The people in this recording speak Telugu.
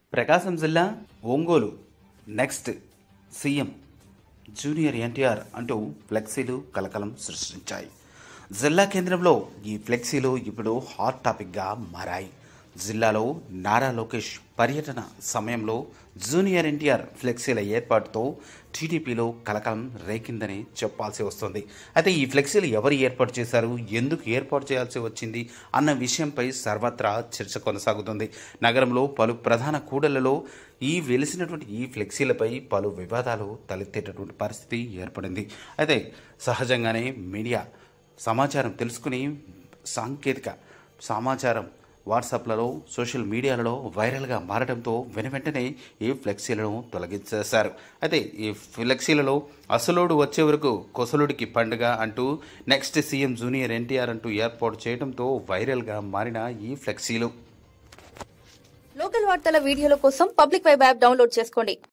ప్రకాశం జిల్లా Ongole next CM junior NTR అంటూ ఫ్లెక్సీలు కలకలం సృష్టించాయి జిల్లా కేంద్రంలో ఈ ఫ్లెక్సీలు ఇప్పుడు హాట్ టాపిక్గా మారాయి జిల్లాలో నారా లోకేష్ పర్యటన సమయంలో జూనియర్ ఎన్టీఆర్ ఫ్లెక్సీల ఏర్పాటుతో టీడీపీలో కలకలం రేకిందని చెప్పాల్సి వస్తుంది అయితే ఈ ఫ్లెక్సీలు ఎవరు ఏర్పాటు చేశారు ఎందుకు ఏర్పాటు చేయాల్సి వచ్చింది అన్న విషయంపై సర్వత్రా చర్చ కొనసాగుతుంది నగరంలో పలు ప్రధాన కూడళ్లలో ఈ వెలిసినటువంటి ఈ ఫ్లెక్సీలపై పలు వివాదాలు తలెత్తేటటువంటి పరిస్థితి ఏర్పడింది అయితే సహజంగానే మీడియా సమాచారం తెలుసుకుని సాంకేతిక సమాచారం వాట్సాప్లలో సోషల్ మీడియాలలో వైరల్గా మారడంతో వెను వెంటనే ఈ ఫ్లెక్సీలను తొలగించేశారు అయితే ఈ ఫ్లెక్సీలలో అసలోడు వచ్చే వరకు కొసలుడికి పండుగ అంటూ నెక్స్ట్ సీఎం జూనియర్ ఎన్టీఆర్ అంటూ ఏర్పాటు చేయడంతో వైరల్గా మారిన ఈ ఫ్లెక్సీలు లోకల్ వార్తల వీడియోల కోసం పబ్లిక్ వెబ్ యాప్ డౌన్లోడ్ చేసుకోండి